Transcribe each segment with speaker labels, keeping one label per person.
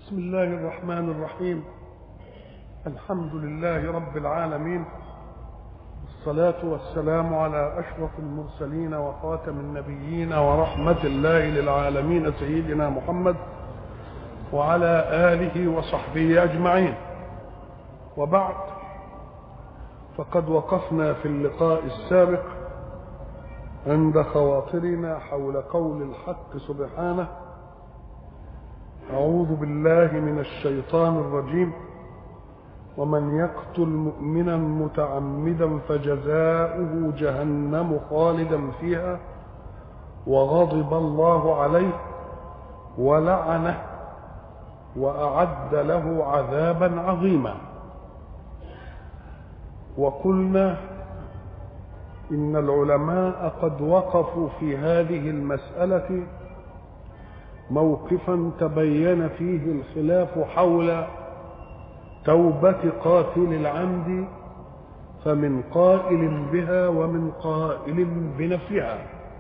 Speaker 1: بسم الله الرحمن الرحيم الحمد لله رب العالمين الصلاة والسلام على أشرف المرسلين وخاتم النبيين ورحمة الله للعالمين سيدنا محمد وعلى آله وصحبه أجمعين وبعد فقد وقفنا في اللقاء السابق عند خواطرنا حول قول الحق سبحانه أعوذ بالله من الشيطان الرجيم ومن يقتل مؤمنا متعمدا فجزاؤه جهنم خالدا فيها وغضب الله عليه ولعنه وأعد له عذابا عظيما وقلنا إن العلماء قد وقفوا في هذه المسألة موقفا تبين فيه الخلاف حول توبة قاتل العمد فمن قائل بها ومن قائل بنفيها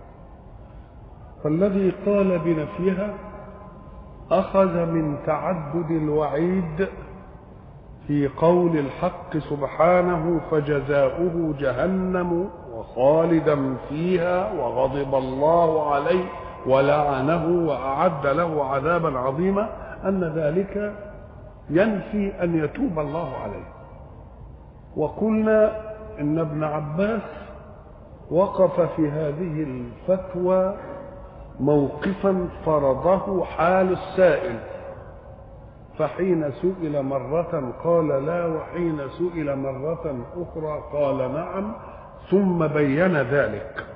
Speaker 1: فالذي قال بنفيها أخذ من تعدد الوعيد في قول الحق سبحانه فجزاؤه جهنم وخالدا فيها وغضب الله عليه ولعنه وأعد له عذابا عظيما أن ذلك ينفي أن يتوب الله عليه وقلنا إن ابن عباس وقف في هذه الفتوى موقفا فرضه حال السائل فحين سئل مرة قال لا وحين سئل مرة أخرى قال نعم ثم بين ذلك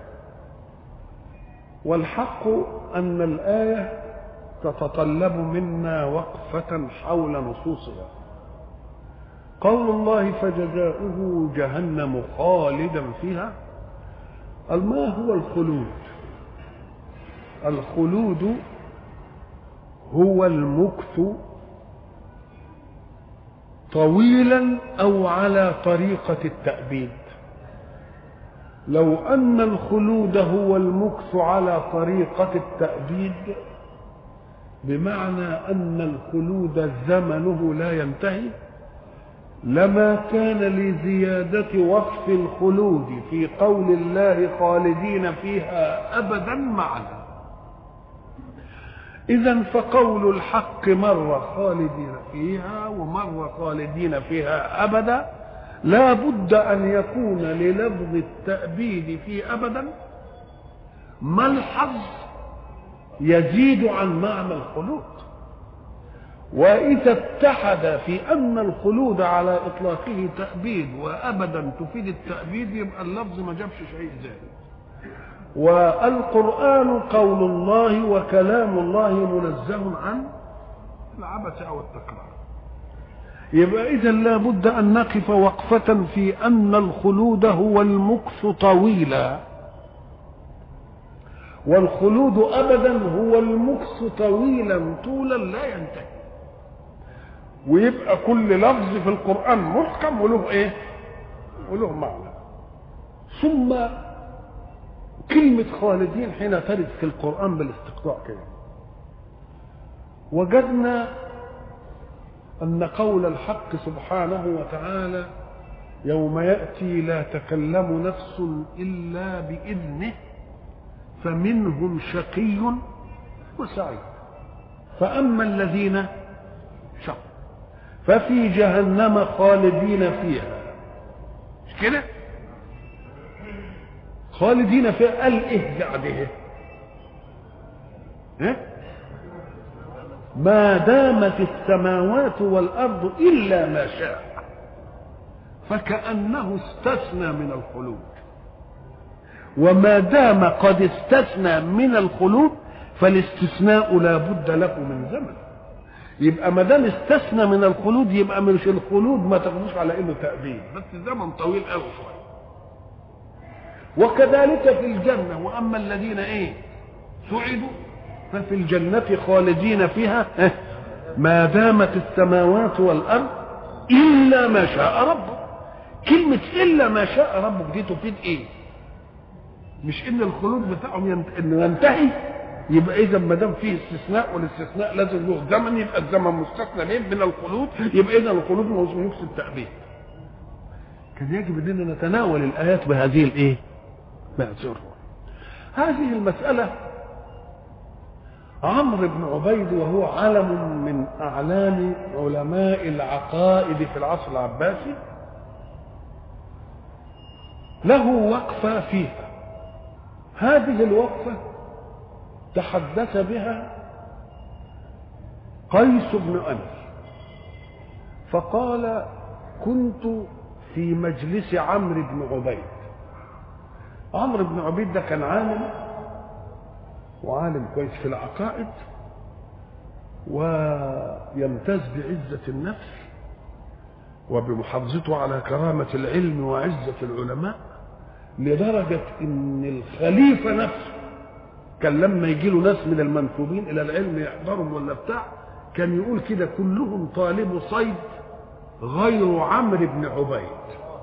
Speaker 1: والحق أن الآية تتطلب منا وقفة حول نصوصها قول الله فجزاؤه جهنم خالدا فيها ما هو الخلود الخلود هو المكث طويلا او على طريقه التابيد لو ان الخلود هو المكث على طريقه التابيد بمعنى ان الخلود زمنه لا ينتهي لما كان لزياده وصف الخلود في قول الله خالدين فيها ابدا معنى إذا فقول الحق مرة خالدين فيها ومرة خالدين فيها أبدا لا بد أن يكون للفظ التأبيد في أبدا ملحظ يزيد عن معنى الخلود وإذا اتحد في أن الخلود على إطلاقه تأبيد وأبدا تفيد التأبيد يبقى اللفظ ما جابش شيء زائد والقرآن قول الله وكلام الله منزه عن العبث أو التكرار يبقى إذا لا بد أن نقف وقفة في أن الخلود هو المكث طويلا والخلود أبدا هو المكث طويلا طولا لا ينتهي ويبقى كل لفظ في القرآن محكم وله إيه؟ وله معنى ثم كلمة خالدين حين ترد في القرآن بالاستقطاع كده وجدنا أن قول الحق سبحانه وتعالى يوم يأتي لا تكلم نفس إلا بإذنه فمنهم شقي وسعيد فأما الذين شقوا ففي جهنم خالدين فيها مش كده؟ خالدين فيها قال ايه بعده إيه؟ ما دامت السماوات والارض الا ما شاء فكانه استثنى من الخلود وما دام قد استثنى من الخلود فالاستثناء لا بد له من زمن يبقى ما دام استثنى من الخلود يبقى مش الخلود ما تاخدوش على انه تأبيد بس زمن طويل قوي شويه وكذلك في الجنة وأما الذين إيه سعدوا ففي الجنة خالدين فيها ما دامت السماوات والأرض إلا ما شاء ربك كلمة إلا ما شاء ربك دي تفيد إيه مش إن الخلود بتاعهم ينت... إنه ينتهي يبقى اذا ما دام فيه استثناء والاستثناء لازم له زمن يبقى الزمن مستثنى ليه من الخلود يبقى اذا الخلود ما يفسد التأبيد كان يجب اننا نتناول الايات بهذه الايه؟ بهذه هذه المسألة عمرو بن عبيد وهو علم من أعلام علماء العقائد في العصر العباسي له وقفة فيها هذه الوقفة تحدث بها قيس بن أنس فقال كنت في مجلس عمرو بن عبيد عمرو بن عبيد ده كان عالم وعالم كويس في العقائد ويمتاز بعزة النفس وبمحافظته على كرامة العلم وعزة العلماء لدرجة إن الخليفة نفسه كان لما يجي له ناس من المنسوبين إلى العلم يحضرهم ولا بتاع كان يقول كده كلهم طالب صيد غير عمرو بن عبيد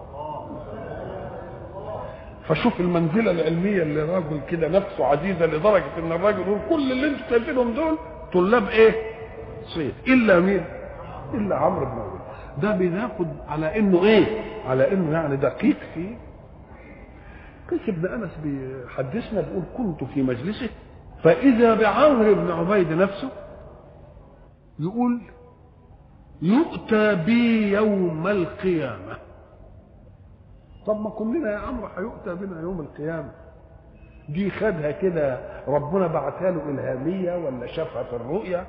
Speaker 1: فشوف المنزله العلميه اللي الراجل كده نفسه عزيزه لدرجه ان الراجل يقول كل اللي انتم شايفينهم دول طلاب ايه؟ صيد الا مين؟ الا عمرو بن عبيد ده بناخد على انه ايه؟ على انه يعني دقيق في قيس بن انس بيحدثنا بيقول كنت في مجلسه فاذا بعمرو بن عبيد نفسه يقول يؤتى بي يوم القيامه طب ما كلنا يا عمرو هيؤتى بنا يوم القيامه دي خدها كده ربنا بعتها له الهاميه ولا شافها في الرؤيا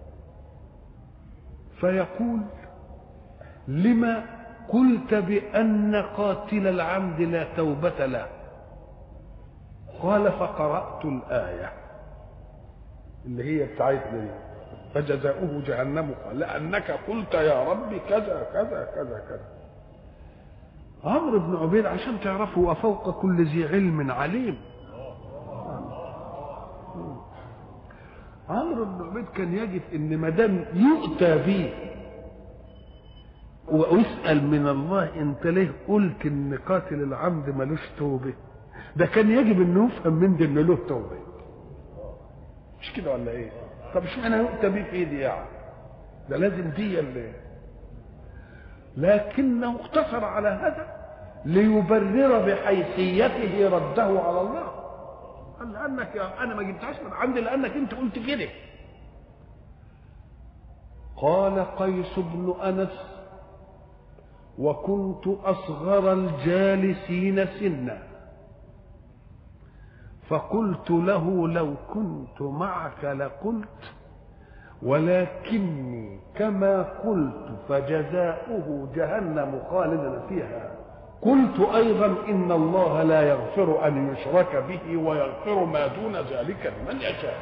Speaker 1: فيقول لما قلت بان قاتل العمد لا توبه له قال فقرات الايه اللي هي بتاعتنا فجزاؤه جهنم قال لانك قلت يا رب كذا كذا كذا كذا عمرو بن عبيد عشان تعرفوا وفوق كل ذي علم عليم عمرو بن عبيد كان يجد ان ما دام يؤتى به ويسال من الله انت ليه قلت ان قاتل العمد ملوش توبه ده كان يجب انه يفهم من ده انه له توبه مش كده ولا ايه طب اشمعنى يؤتى به في دي يعني ده لازم دي اللي لكنه اقتصر على هذا ليبرر بحيثيته رده على الله قال لانك يا انا ما جبتهاش من عندي لانك انت قلت كده قال قيس بن انس وكنت اصغر الجالسين سنا فقلت له لو كنت معك لقلت ولكني كما قلت فجزاؤه جهنم خالدا فيها قلت ايضا ان الله لا يغفر ان يشرك به ويغفر ما دون ذلك لمن يشاء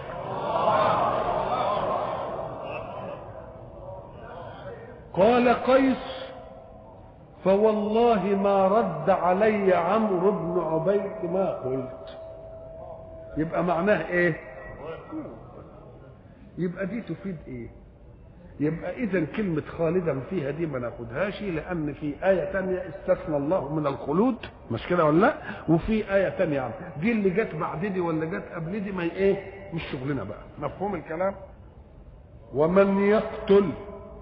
Speaker 1: قال قيس فوالله ما رد علي عمرو بن عبيد ما قلت يبقى معناه ايه يبقى دي تفيد ايه يبقى اذا كلمة خالدا فيها دي ما ناخدهاش لان في آية تانية استثنى الله من الخلود مش كده ولا لا وفي آية تانية يعني دي اللي جت بعد دي ولا جت قبل دي ما ايه مش شغلنا بقى مفهوم الكلام ومن يقتل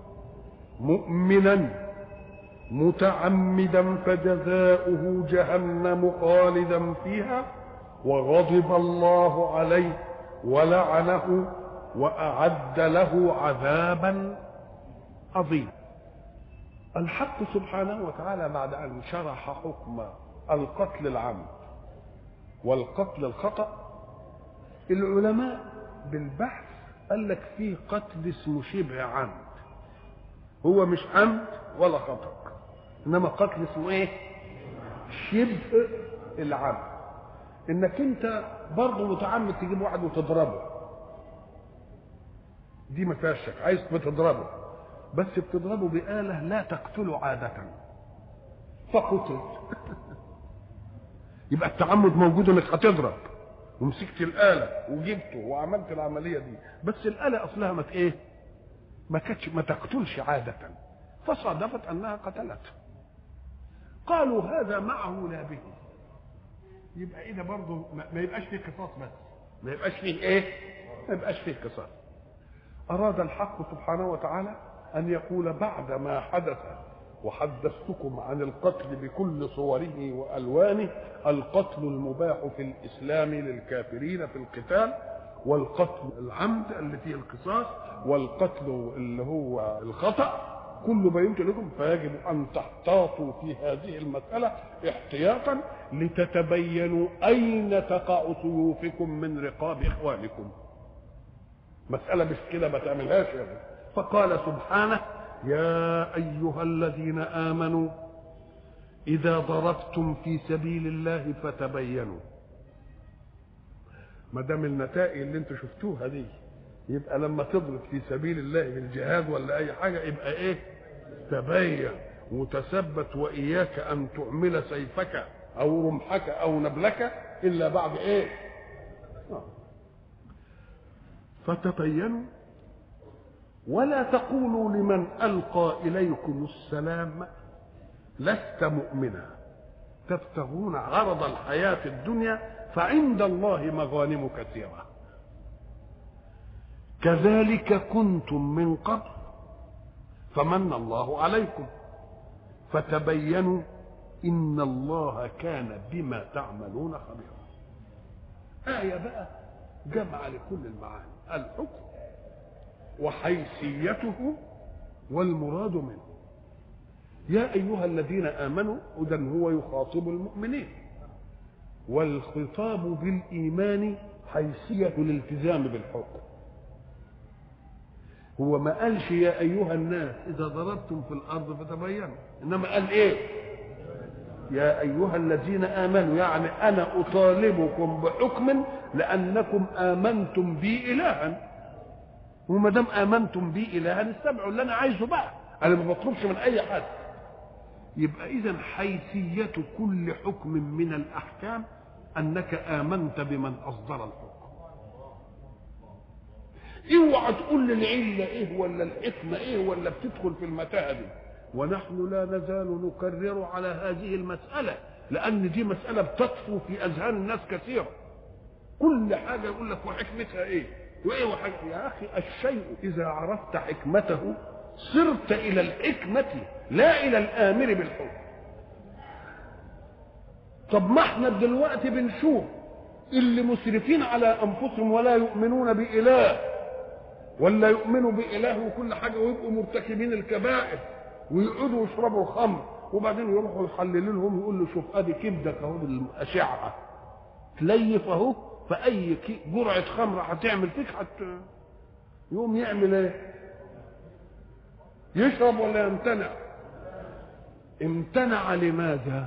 Speaker 1: مؤمنا متعمدا فجزاؤه جهنم خالدا فيها وغضب الله عليه ولعنه واعد له عذابا عظيما الحق سبحانه وتعالى بعد ان شرح حكم القتل العمد والقتل الخطا العلماء بالبحث قال لك فيه قتل اسمه شبه عمد هو مش عمد ولا خطا انما قتل اسمه ايه شبه العمد انك انت برضه متعمد تجيب واحد وتضربه دي ما فيهاش شك عايز بتضربه بس بتضربه بآلة لا تقتله عادة فقتل يبقى التعمد موجود انك هتضرب ومسكت الآلة وجبته وعملت العملية دي بس الآلة أصلها ما إيه؟ ما كانتش ما تقتلش عادة فصادفت أنها قتلته قالوا هذا معه لا به يبقى إذا برضه ما يبقاش فيه قصاص بس ما يبقاش فيه إيه؟ ما يبقاش فيه قصاص أراد الحق سبحانه وتعالى أن يقول بعد ما حدث وحدثتكم عن القتل بكل صوره والوانه القتل المباح في الاسلام للكافرين في القتال والقتل العمد اللي فيه القصاص والقتل اللي هو الخطا كل بينت لكم فيجب ان تحتاطوا في هذه المساله احتياطا لتتبينوا اين تقع سيوفكم من رقاب اخوانكم مساله مش كده ما تعملهاش يعني. فقال سبحانه يا ايها الذين امنوا اذا ضربتم في سبيل الله فتبينوا ما دام النتائج اللي انتوا شفتوها دي يبقى لما تضرب في سبيل الله بالجهاد ولا اي حاجه يبقى ايه تبين وتثبت واياك ان تعمل سيفك او رمحك او نبلك الا بعد ايه فتبينوا ولا تقولوا لمن القى اليكم السلام لست مؤمنا تبتغون عرض الحياه الدنيا فعند الله مغانم كثيره كذلك كنتم من قبل فمن الله عليكم فتبينوا ان الله كان بما تعملون خبيرا ايه بقى جمع لكل المعاني الحكم وحيثيته والمراد منه يا ايها الذين امنوا اذا هو يخاطب المؤمنين والخطاب بالايمان حيثيه الالتزام بالحكم هو ما قالش يا ايها الناس اذا ضربتم في الارض فتبينوا انما قال ايه يا ايها الذين امنوا يعني انا اطالبكم بحكم لانكم امنتم بي الها وما دام امنتم بي الها استمعوا اللي انا عايزه بقى انا ما بطلبش من اي حد يبقى اذا حيثيه كل حكم من الاحكام انك امنت بمن اصدر الحكم اوعى تقول لي العله ايه ولا الحكمه ايه ولا بتدخل في المتاهه دي ونحن لا نزال نكرر على هذه المساله لان دي مساله بتطفو في اذهان الناس كثيرا كل حاجه يقول لك وحكمتها ايه وايه وحكمة يا اخي الشيء اذا عرفت حكمته صرت الى الحكمه لا الى الامر بالحكم طب ما احنا دلوقتي بنشوف اللي مسرفين على انفسهم ولا يؤمنون باله ولا يؤمنوا باله وكل حاجه ويبقوا مرتكبين الكبائر ويقعدوا يشربوا الخمر وبعدين يروحوا يحللوا لهم يقول له شوف ادي كبدك اهو بالاشعه تليف اهو فاي جرعه خمره هتعمل فيك حتى يقوم يعمل ايه يشرب ولا يمتنع امتنع لماذا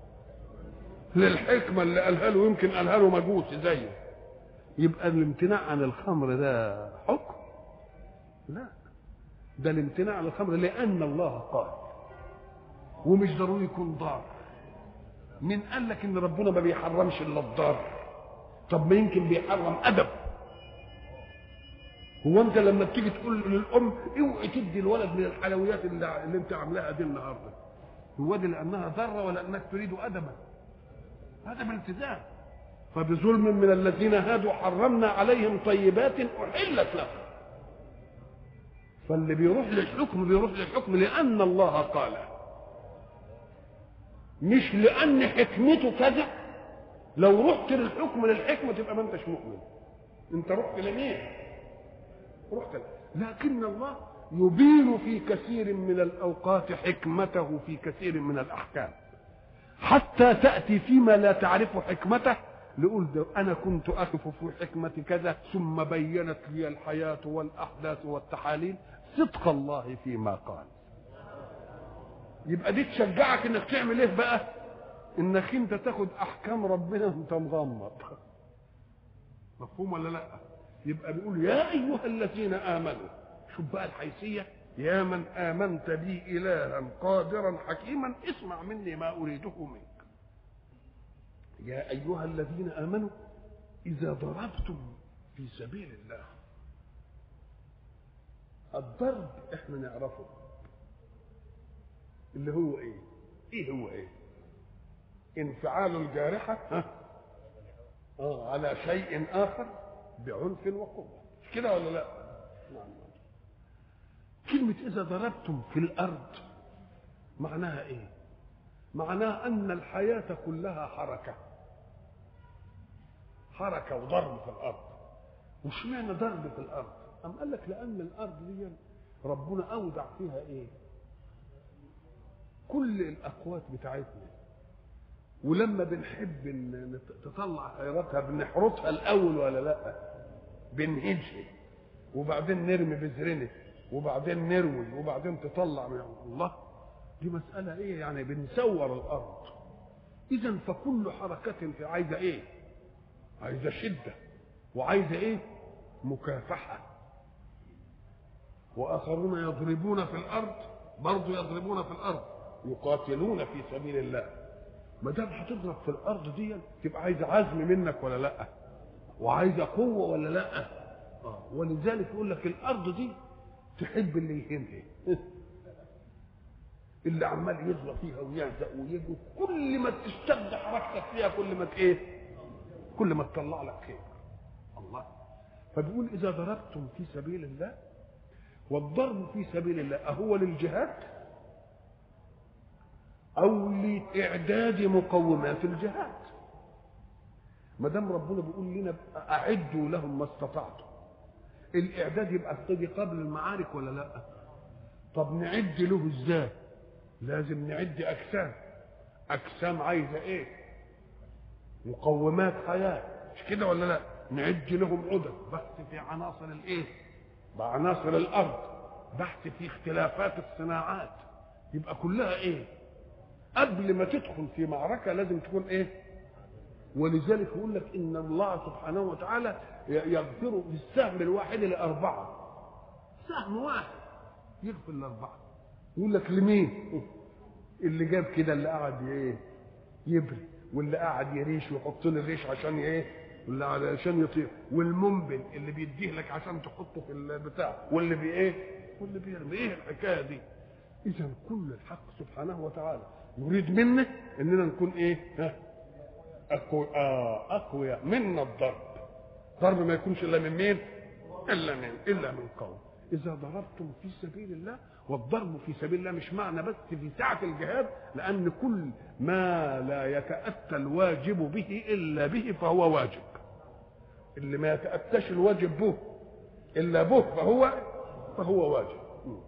Speaker 1: للحكمة اللي قالها له يمكن قالها له مجوسي زيه يبقى الامتناع عن الخمر ده حكم لا ده الامتناع عن الخمر لأن الله قال ومش ضروري يكون ضار من قال لك ان ربنا ما بيحرمش الا الضار طب ما يمكن بيحرم ادب هو انت لما بتيجي تقول للام اوعي تدي الولد من الحلويات اللي, اللي انت عاملاها دي النهارده هو دي لانها ضاره ولا انك تريد ادبا هذا بالالتزام فبظلم من الذين هادوا حرمنا عليهم طيبات احلت لهم فاللي بيروح للحكم بيروح للحكم لان الله قال مش لان حكمته كذا لو رحت للحكم للحكمه تبقى ما انتش مؤمن انت رحت لمين رحت ل... لكن الله يبين في كثير من الاوقات حكمته في كثير من الاحكام حتى تأتي فيما لا تعرف حكمته لقول ده أنا كنت أقف في حكمة كذا ثم بينت لي الحياة والأحداث والتحاليل صدق الله فيما قال يبقى دي تشجعك انك تعمل ايه بقى انك انت تاخد احكام ربنا وانت مغمض مفهوم ولا لا يبقى بيقول يا ايها الذين امنوا شوف بقى الحيثيه يا من آمنت بي إلها قادرا حكيما اسمع مني ما أريده منك يا أيها الذين آمنوا إذا ضربتم في سبيل الله الضرب احنا نعرفه اللي هو ايه ايه هو ايه انفعال الجارحة ها؟ آه على شيء آخر بعنف وقوة مش كده ولا لا نعم كلمة إذا ضربتم في الأرض معناها إيه معناها أن الحياة كلها حركة حركة وضرب في الأرض وش معنى ضرب في الأرض أم قال لك لأن الأرض دي ربنا أودع فيها إيه كل الأقوات بتاعتنا ولما بنحب ان تطلع خيراتها بنحرطها الاول ولا لا بنهجها وبعدين نرمي بذرنا وبعدين نروي وبعدين تطلع من الله دي مسألة ايه يعني بنسور الارض اذا فكل حركة في عايزة ايه عايزة شدة وعايزة ايه مكافحة واخرون يضربون في الارض برضه يضربون في الارض يقاتلون في سبيل الله ما دام هتضرب في الارض دي تبقى عايزه عزم منك ولا لا وعايزه قوه ولا لا اه ولذلك يقول لك الارض دي تحب اللي يهمها اللي عمال يضرب فيها ويعزق ويجي كل ما تشتد حركتك فيها كل ما ايه كل ما تطلع لك خير الله فبيقول اذا ضربتم في سبيل الله والضرب في سبيل الله اهو للجهاد او لاعداد مقومات الجهاد ما دام ربنا بيقول لنا اعدوا لهم ما استطعتم الاعداد يبقى ابتدي قبل المعارك ولا لا طب نعد له ازاي لازم نعد اجسام اجسام عايزه ايه مقومات حياه مش كده ولا لا نعد لهم عدد بحث في عناصر الايه بعناصر الارض بحث في اختلافات الصناعات يبقى كلها ايه قبل ما تدخل في معركة لازم تكون ايه ولذلك يقول لك ان الله سبحانه وتعالى يغفر بالسهم الواحد لأربعة سهم واحد يغفر لأربعة يقول لك لمين اللي جاب كده اللي قعد ايه يبري واللي قعد يريش ويحط له الريش عشان ايه واللي عشان يطير والمنبل اللي بيديه لك عشان تحطه في البتاع واللي بي ايه واللي بيرمي ايه الحكايه دي اذا كل الحق سبحانه وتعالى يريد منا اننا نكون ايه ها أقوياء آه أقوياء منا الضرب ضرب ما يكونش الا من مين الا من الا من قوم اذا ضربتم في سبيل الله والضرب في سبيل الله مش معنى بس في ساعة الجهاد لأن كل ما لا يتأتى الواجب به إلا به فهو واجب اللي ما يتأتاش الواجب به إلا به فهو فهو واجب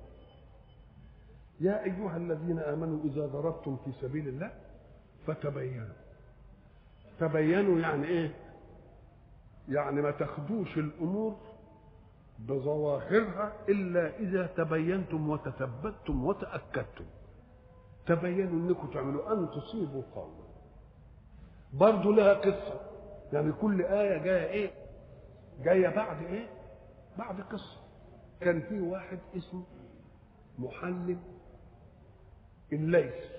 Speaker 1: يا أيها الذين آمنوا إذا ضربتم في سبيل الله فتبينوا تبينوا يعني إيه يعني ما تاخدوش الأمور بظواهرها إلا إذا تبينتم وتثبتم وتأكدتم تبينوا أنكم تعملوا أن تصيبوا قوما برضه لها قصة يعني كل آية جاية إيه جاية بعد إيه بعد قصة كان في واحد اسمه محلم الليث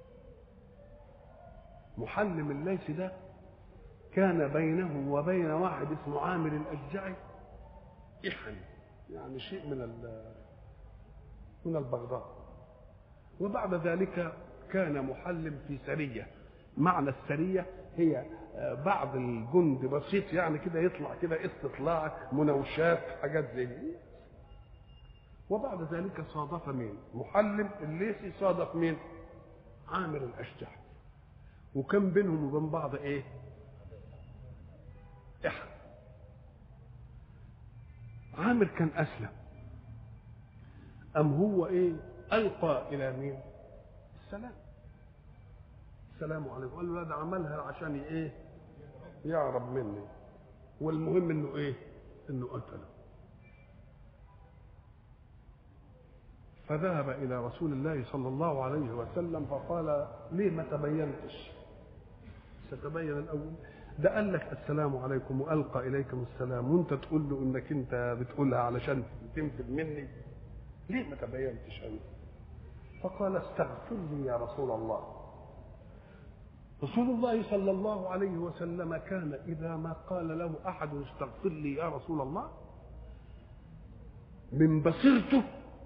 Speaker 1: محلم الليث ده كان بينه وبين واحد اسمه عامر الأشجعي إحن يعني شيء من من البغضاء وبعد ذلك كان محلم في سرية معنى السرية هي بعض الجند بسيط يعني كده يطلع كده استطلاع مناوشات حاجات زي دي وبعد ذلك صادف مين محلم الليثي صادف مين عامر الأشجع وكان بينهم وبين بعض ايه إحن عامر كان أسلم أم هو إيه ألقى إلى مين السلام السلام عليكم قال له لا ده عملها عشان إيه يعرب مني والمهم إنه إيه إنه قتله فذهب إلى رسول الله صلى الله عليه وسلم فقال ليه ما تبينتش ستبين الأول ده قال لك السلام عليكم والقى اليكم السلام وانت تقول له انك انت بتقولها علشان تنفذ مني ليه ما تبينتش انا فقال استغفر لي يا رسول الله رسول الله صلى الله عليه وسلم كان اذا ما قال له احد استغفر لي يا رسول الله من بصيرته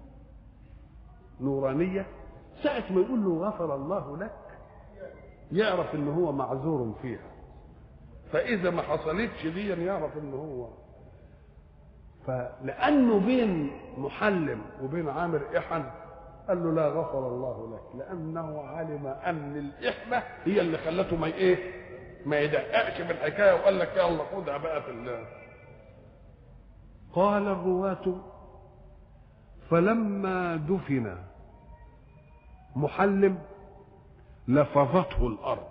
Speaker 1: نورانيه ساعه ما يقول له غفر الله لك يعرف ان هو معذور فيها فاذا ما حصلتش دي يعرف ان هو فلانه بين محلم وبين عامر احن قال له لا غفر الله لك لانه علم ان الاحبه هي اللي خلته ما ايه ما يدققش في الحكايه وقال لك يلا خدها بقى في الله قال الرواة فلما دفن محلم لفظته الارض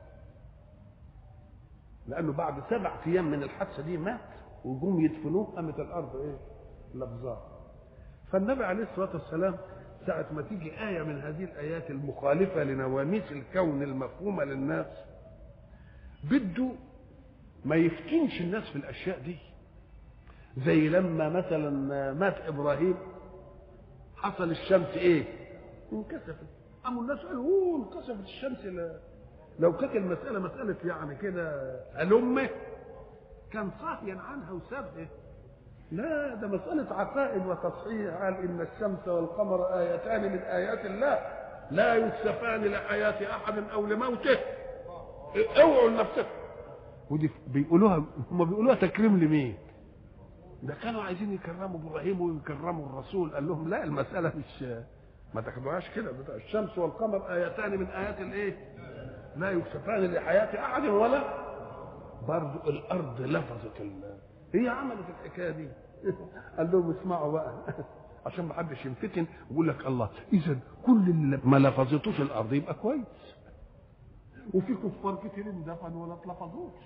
Speaker 1: لانه بعد سبع ايام من الحادثه دي مات وجم يدفنوه قامت الارض ايه لفظاه فالنبي عليه الصلاه والسلام ساعة ما تيجي آية من هذه الآيات المخالفة لنواميس الكون المفهومة للناس بده ما يفتنش الناس في الأشياء دي زي لما مثلا مات إبراهيم حصل الشمس إيه؟ انكسفت قاموا الناس قالوا أوه انكسفت الشمس لا. لو كانت المسألة مسألة يعني كده ألمة كان صاحيا عنها وسابها لا ده مسألة عقائد وتصحيح قال إن الشمس والقمر آيتان من آيات الله لا يكسفان لحياة أحد أو لموته اوعوا لنفسكم ودي بيقولوها هم بيقولوها تكريم لمين؟ ده كانوا عايزين يكرموا ابراهيم ويكرموا الرسول قال لهم لا المساله مش ما تاخدوهاش كده ده الشمس والقمر ايتان من ايات الايه؟ لا يكسفان لحياه احد ولا برضه الارض لفظت ال... هي عملت الحكايه دي قال لهم اسمعوا بقى عشان ما حدش ينفتن ويقول لك الله اذا كل اللي ما لفظتوش الارض يبقى كويس وفي كفار كتير اندفنوا ولا اتلفظوش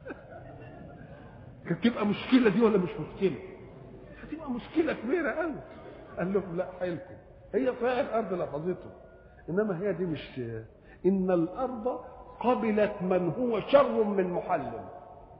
Speaker 1: كانت تبقى مشكله دي ولا مش مشكله؟ هتبقى مشكله كبيره قوي قال لهم لا حيلكم هي صحيح الارض لفظته انما هي دي مش ان الارض قبلت من هو شر من محلل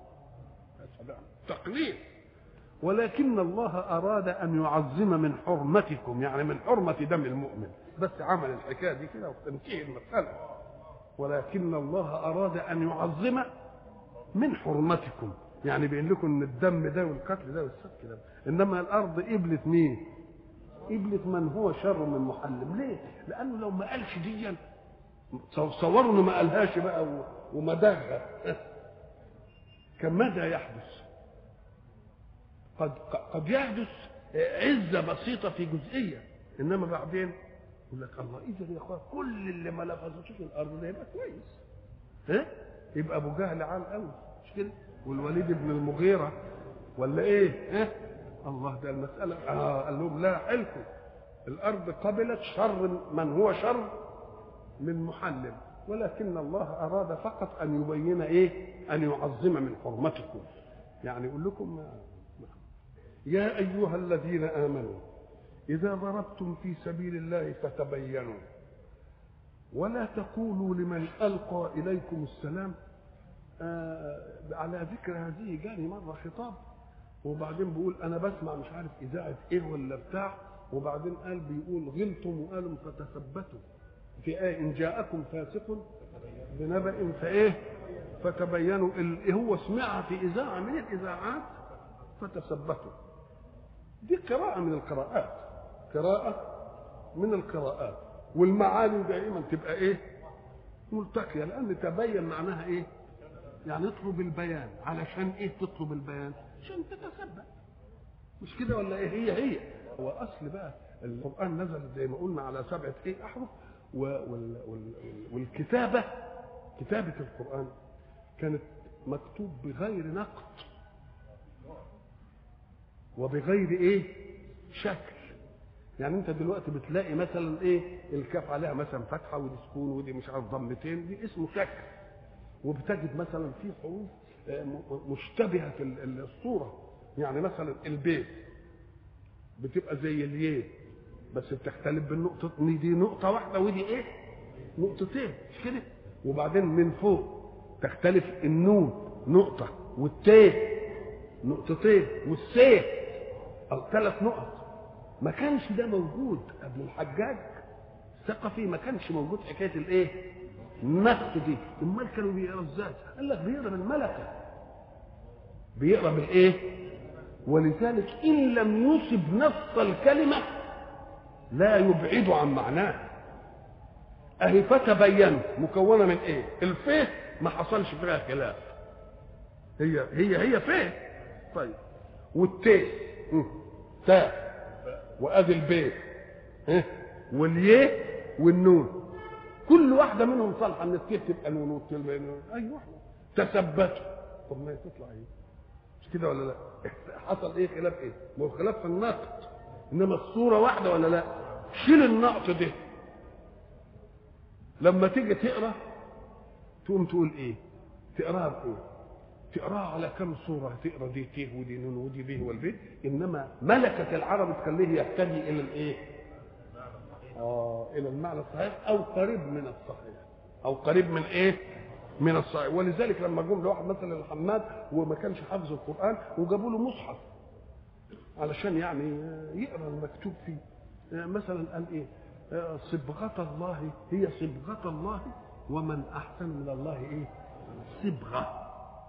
Speaker 1: تقليل ولكن الله اراد ان يعظم من حرمتكم يعني من حرمه دم المؤمن بس عمل الحكايه دي كده وتنتهي المساله ولكن الله اراد ان يعظم من حرمتكم يعني بيقول لكم ان الدم ده والقتل ده والسفك ده انما الارض قبلت مين؟ قبلت من هو شر من محلم ليه؟ لانه لو ما قالش دي تصوروا انه ما قالهاش بقى ومداها كان ماذا يحدث؟ قد قد يحدث عزه بسيطه في جزئيه انما بعدين يقول لك الله اذا يا اخويا كل اللي ما لفظتوش الارض ده يبقى كويس ها؟ يبقى ابو جهل عال قوي مش كده؟ والوليد بن المغيرة ولا ايه ها الله ده المسألة آه قال لهم لا حلكم الأرض قبلت شر من هو شر من محلل ولكن الله أراد فقط أن يبين إيه أن يعظم من حرمتكم يعني يقول لكم يا أيها الذين آمنوا إذا ضربتم في سبيل الله فتبينوا ولا تقولوا لمن ألقى إليكم السلام آه على ذكر هذه جاني مرة خطاب وبعدين بيقول أنا بسمع مش عارف إذاعة إيه ولا بتاع وبعدين قال بيقول غلتم وقالوا فتثبتوا في آية إن جاءكم فاسق بنبأ فإيه فتبينوا اللي هو سمعها في إذاعة من الإذاعات فتثبتوا دي قراءة من القراءات قراءة من القراءات والمعاني دائما تبقى إيه ملتقية لأن تبين معناها إيه يعني اطلب البيان علشان ايه تطلب البيان عشان تتثبت مش كده ولا ايه هي هي هو اصل بقى القران نزل زي ما قلنا على سبعه ايه احرف وال وال والكتابه كتابه القران كانت مكتوب بغير نقد وبغير ايه شكل يعني انت دلوقتي بتلاقي مثلا ايه الكاف عليها مثلا فتحه ودي سكون ودي مش عارف ضمتين دي اسمه شكل وبتجد مثلا في حروف مشتبهه في الصوره يعني مثلا البيت بتبقى زي الياء بس بتختلف بالنقطه دي نقطه واحده ودي ايه نقطتين مش كده وبعدين من فوق تختلف النون نقطه والتاء نقطتين والسين او ثلاث نقط ما كانش ده موجود قبل الحجاج الثقفي ما كانش موجود حكايه الايه النقط دي امال كانوا بيقرا ازاي قال لك بيقرا بالملكه بيقرا بالايه ولذلك ان لم يصب نص الكلمه لا يبعد عن معناه اهي فتبينوا مكونه من ايه الفيه ما حصلش فيها خلاف هي هي هي فيه طيب والتاء هم. تاء وادي البي ها؟ واليه والنون كل واحده منهم صالحه ان الكيف تبقى نون والكلمه نون اي واحده تثبتوا طب ما هي تطلع ايه مش كده ولا لا حصل ايه خلاف ايه ما هو خلاف في النقط انما الصوره واحده ولا لا شيل النقط ده لما تيجي تقرا تقوم تقول ايه تقراها بايه تقراها على كم صورة تقرا دي ت ودي نون ودي ب والبيت إنما ملكة العرب تخليه يهتدي إلى الإيه؟ آه إلى المعنى الصحيح أو قريب من الصحيح أو قريب من إيه؟ من الصحيح ولذلك لما جم لواحد مثلا الحماد وما كانش حافظ القرآن وجابوا له مصحف علشان يعني يقرا المكتوب فيه مثلا قال إيه؟ صبغة الله هي صبغة الله ومن أحسن من الله إيه؟ صبغة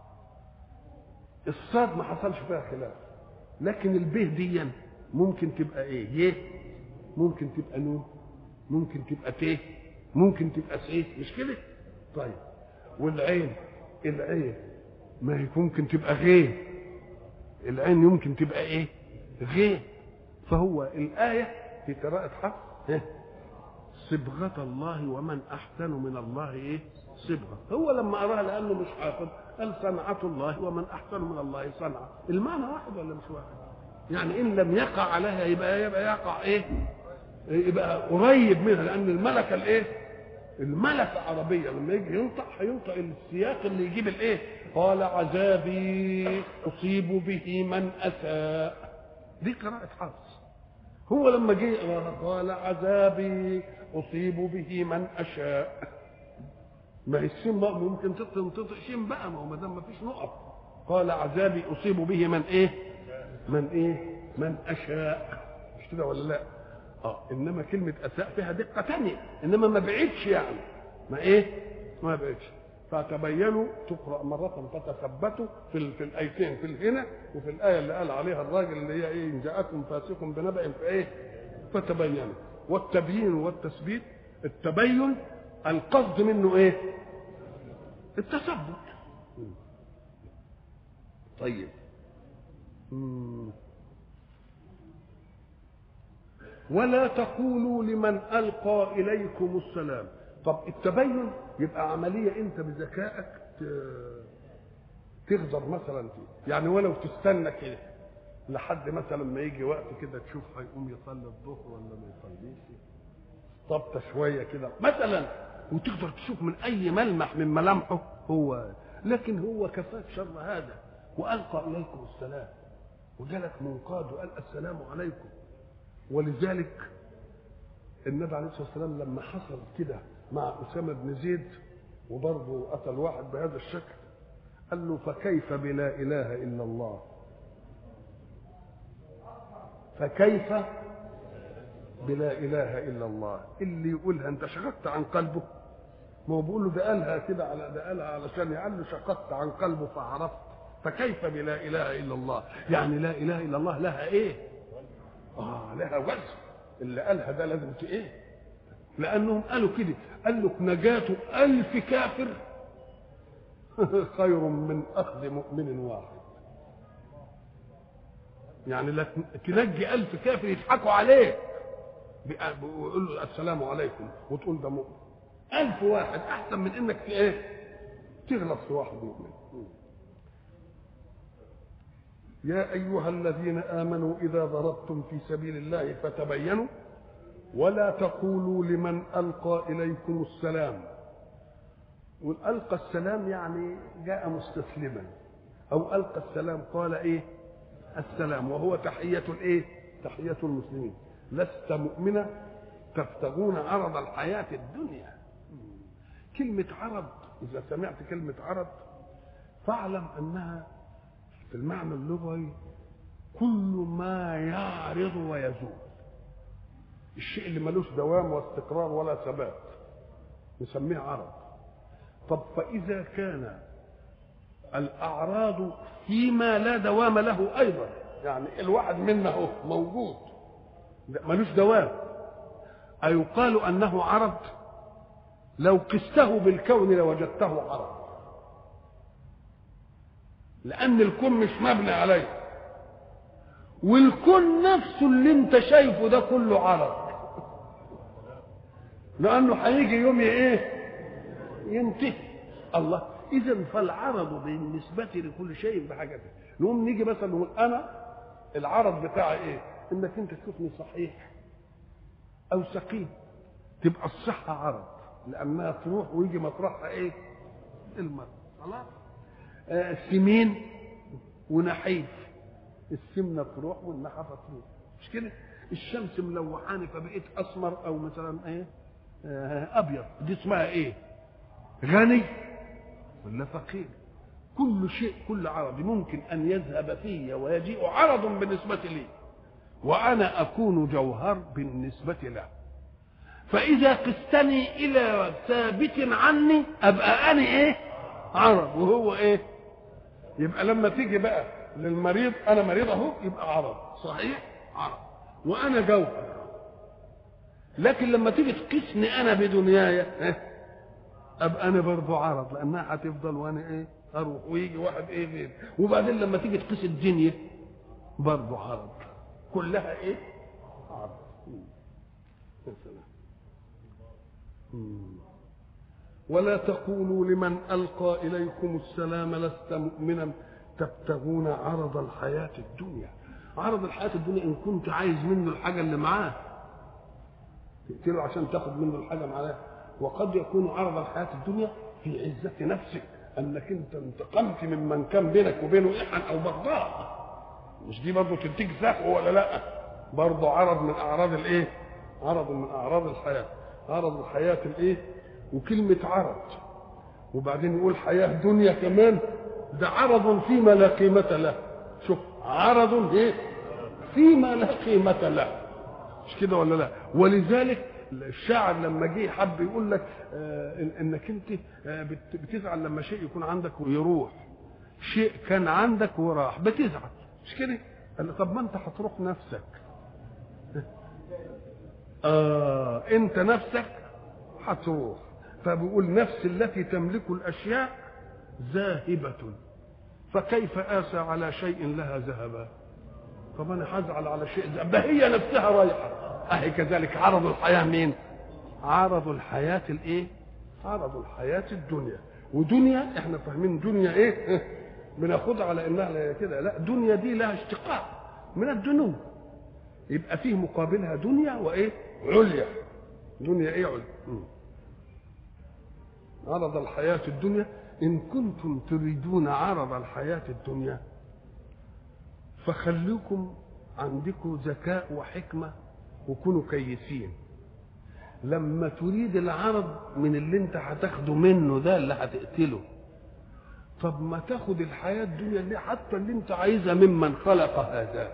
Speaker 1: الصاد ما حصلش فيها خلاف لكن البه دي ممكن تبقى ايه يه ممكن تبقى نون ممكن تبقى ت ممكن تبقى س مش كده طيب والعين العين ما هي ممكن تبقى غين العين يمكن تبقى ايه غين فهو الآية في قراءة حفص صبغة الله ومن أحسن من الله إيه؟ صبغة هو لما قراها لأنه مش حافظ قال صنعة الله ومن أحسن من الله صنعة المعنى واحد ولا مش واحد يعني إن لم يقع عليها يبقى يبقى يقع إيه يبقى قريب منها لأن الملكة الإيه الملكة عربية لما يجي ينطق هينطق السياق اللي يجيب الإيه قال عذابي أصيب به من أساء دي قراءة حفص هو لما جه يقراها قال عذابي أصيب به من أشاء ما هي السين بقى ممكن تنطق شين بقى ما هو ما دام ما فيش نقط قال عذابي اصيب به من ايه؟ من ايه؟ من اشاء مش كده ولا لا؟ اه انما كلمه اساء فيها دقه ثانيه انما ما بعدش يعني ما ايه؟ ما بعدش فتبينوا تقرا مره فتثبتوا في ال... في الايتين في الهنا وفي الايه اللي قال عليها الراجل اللي هي ايه ان جاءكم فاسق بنبأ فايه؟ فتبينوا والتبيين والتثبيت التبين القصد منه ايه التثبت طيب ولا تقولوا لمن القى اليكم السلام طب التبين يبقى عمليه انت بذكائك تغدر مثلا فيه يعني ولو تستنى كده لحد مثلا ما يجي وقت كده تشوف هيقوم يصلي الظهر ولا ما يصليش طبطه شويه كده مثلا وتقدر تشوف من اي ملمح من ملامحه هو لكن هو كفاك شر هذا والقى اليكم السلام وجالك منقاد وقال السلام عليكم ولذلك النبي عليه الصلاه والسلام لما حصل كده مع اسامه بن زيد وبرضه اتى الواحد بهذا الشكل قال له فكيف بلا اله الا الله فكيف بلا اله الا الله اللي يقولها انت شققت عن قلبه ما هو بيقول له ده قالها كده على ده قالها علشان قال له شققت عن قلبه فعرفت فكيف بلا اله الا الله يعني لا اله الا الله لها ايه اه لها وزن اللي قالها ده لازم ايه لانهم قالوا كده قال لك نجاة ألف كافر خير من أخذ مؤمن واحد يعني لا تنجي ألف كافر يضحكوا عليه ويقول له السلام عليكم وتقول ده مؤمن ألف واحد أحسن من إنك إيه تغلط في واحد مؤمن يا أيها الذين آمنوا إذا ضربتم في سبيل الله فتبينوا ولا تقولوا لمن ألقى إليكم السلام والألقى السلام يعني جاء مستسلما أو ألقى السلام قال إيه السلام وهو تحية الإيه تحية المسلمين لست مؤمنا تبتغون عرض الحياة الدنيا كلمة عرض إذا سمعت كلمة عرض فاعلم أنها في المعنى اللغوي كل ما يعرض ويزول الشيء اللي ملوش دوام واستقرار ولا ثبات نسميه عرض طب فإذا كان الأعراض فيما لا دوام له أيضا يعني الواحد منا هو موجود ملوش دوام أيقال أنه عرض لو قسته بالكون لوجدته عرض لأن الكون مش مبني عليه والكون نفسه اللي انت شايفه ده كله عرض لانه هيجي يوم ايه ينتهي الله اذا فالعرض بالنسبه لكل شيء بحاجه نقوم نيجي مثلا نقول انا العرض بتاعي ايه انك انت تشوفني صحيح او سقيم تبقى الصحه عرض لانها تروح ويجي مطرحها ايه المرض خلاص آه سمين ونحيف السمنه تروح والنحافه تروح مش كده الشمس ملوحاني فبقيت اسمر او مثلا ايه آه ابيض دي اسمها ايه غني ولا فقير كل شيء كل عرض ممكن ان يذهب في ويجيء عرض بالنسبه لي وانا اكون جوهر بالنسبه له فاذا قستني الى ثابت عني ابقى انا ايه عرض وهو ايه يبقى لما تيجي بقى للمريض انا مريض اهو يبقى عرض صحيح عرض وانا جوهر لكن لما تيجي تقيسني انا بدنياي إيه؟ ابقى انا برضه عرض لانها هتفضل وانا ايه اروح ويجي واحد ايه غير وبعدين لما تيجي تقيس الدنيا برضه عرض كلها ايه عرض يا سلام ولا تقولوا لمن القى اليكم السلام لست مؤمنا تبتغون عرض الحياه الدنيا عرض الحياه الدنيا ان كنت عايز منه الحاجه اللي معاه تقتله عشان تاخد منه الحاجه معاه وقد يكون عرض الحياه الدنيا في عزه نفسك انك انت انتقمت ممن كان بينك وبينه احن او بغضاء مش دي برضه تديك زهو ولا لا برضه عرض من اعراض الايه عرض من اعراض الحياه عرض الحياه الايه وكلمه عرض وبعدين يقول حياه دنيا كمان ده عرض فيما لا قيمه له شوف عرض ايه فيما لا قيمه له مش كده ولا لا ولذلك الشاعر لما جه حب يقول لك آه انك انت آه بتزعل لما شيء يكون عندك ويروح شيء كان عندك وراح بتزعل مش كده قال طب ما انت هتروح نفسك اه انت نفسك هتروح فبيقول نفس التي تملك الاشياء ذاهبة فكيف آسى على شيء لها ذهبا طب انا هزعل على شيء ذهب هي نفسها رايحه اهي كذلك عرض الحياه مين عرض الحياه الايه عرض الحياه الدنيا ودنيا احنا فاهمين دنيا ايه بناخدها على انها كده لا دنيا دي لها اشتقاق من الدنو يبقى فيه مقابلها دنيا وايه عليا دنيا ايه عليا عرض الحياه الدنيا ان كنتم تريدون عرض الحياه الدنيا فخليكم عندكم ذكاء وحكمه وكونوا كيسين لما تريد العرض من اللي انت هتاخده منه ده اللي هتقتله طب ما تاخد الحياة الدنيا اللي حتى اللي انت عايزها ممن خلق هذا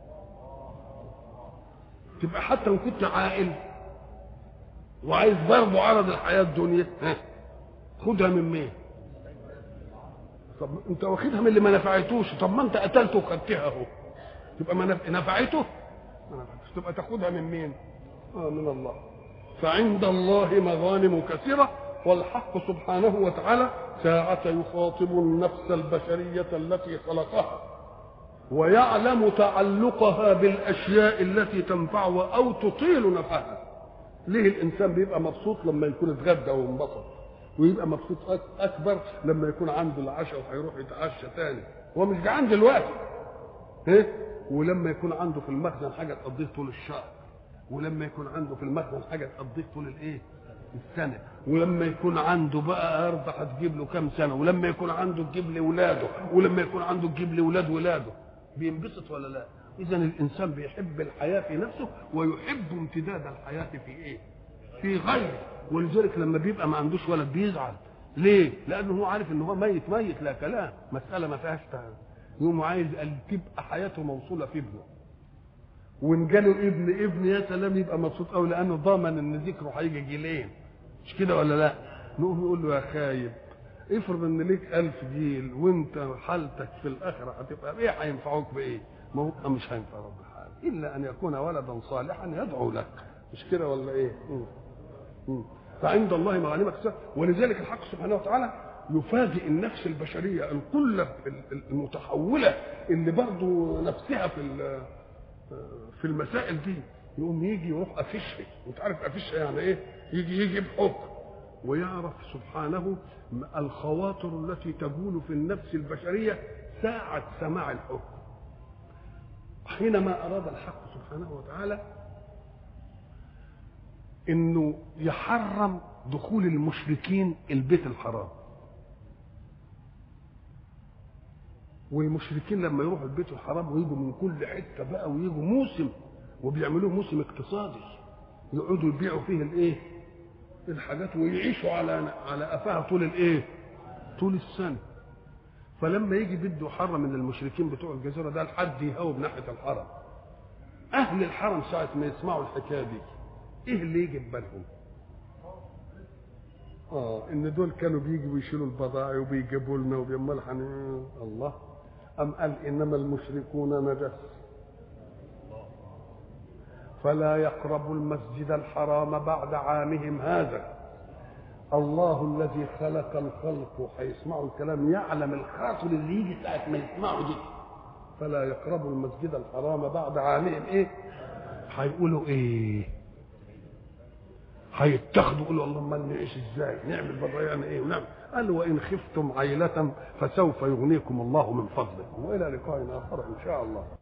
Speaker 1: تبقى حتى لو كنت عاقل وعايز برضه عرض الحياة الدنيا خدها من مين طب انت واخدها من اللي ما نفعتوش طب ما انت قتلته وخدتها اهو تبقى ما نفعته ما نفعتوش تبقى تاخدها من مين آه من الله فعند الله مغانم كثيرة والحق سبحانه وتعالى ساعة يخاطب النفس البشرية التي خلقها ويعلم تعلقها بالأشياء التي تنفعها أو تطيل نفعها ليه الإنسان بيبقى مبسوط لما يكون اتغدى وانبسط ويبقى مبسوط أكبر لما يكون عنده العشاء وهيروح يتعشى تاني هو مش جعان دلوقتي ايه ولما يكون عنده في المخزن حاجة تقضيه طول الشهر ولما يكون عنده في المخزن حاجه تقضيه طول الايه؟ السنه ولما يكون عنده بقى ارض هتجيب له كام سنه ولما يكون عنده تجيب لاولاده ولما يكون عنده تجيب لاولاد ولاده بينبسط ولا لا؟ اذا الانسان بيحب الحياه في نفسه ويحب امتداد الحياه في ايه؟ في غيره ولذلك لما بيبقى ما عندوش ولد بيزعل ليه؟ لانه هو عارف ان هو ميت ميت لا كلام مساله ما فيهاش يقوم عايز تبقى حياته موصوله في ابنه وان جاله ابن ابن يا سلام يبقى مبسوط قوي لانه ضامن ان ذكره هيجي جيلين مش كده ولا لا؟ نقوم نقول له يا خايب افرض ان ليك ألف جيل وانت حالتك في الاخره هتبقى ايه هينفعوك بايه؟ ما هو مش هينفع رب حاجه الا ان يكون ولدا صالحا يدعو لك مش كده ولا ايه؟ مم. مم. فعند الله مغانم كثيره ولذلك الحق سبحانه وتعالى يفاجئ النفس البشريه القله المتحوله اللي برضه نفسها في في المسائل دي يقوم يجي يروح قافشها انت عارف قافشها يعني ايه يجي يجي بحكم ويعرف سبحانه الخواطر التي تجول في النفس البشريه ساعه سماع الحكم حينما اراد الحق سبحانه وتعالى انه يحرم دخول المشركين البيت الحرام والمشركين لما يروحوا البيت الحرام ويجوا من كل حته بقى ويجوا موسم وبيعملوه موسم اقتصادي يقعدوا يبيعوا فيه الايه الحاجات ويعيشوا على على قفاها طول الايه طول السنه فلما يجي بده يحرم من المشركين بتوع الجزيره ده لحد يهوب ناحيه الحرم اهل الحرم ساعه ما يسمعوا الحكايه دي ايه اللي يجي في بالهم اه ان دول كانوا بيجوا ويشيلوا البضائع وبيجيبوا لنا وبيمال الله ام قال انما المشركون نجس فلا يقربوا المسجد الحرام بعد عامهم هذا الله الذي خلق الخلق وهيسمعوا الكلام يعلم الخاطر اللي يجي ساعة ما يسمعوا دي فلا يقربوا المسجد الحرام بعد عامهم ايه هيقولوا ايه هيتخذوا يقولوا اللهم نعيش ازاي نعمل بضيان ايه ونعمل قال وان خفتم عيلة فسوف يغنيكم الله من فضله والى لقاء اخر ان شاء الله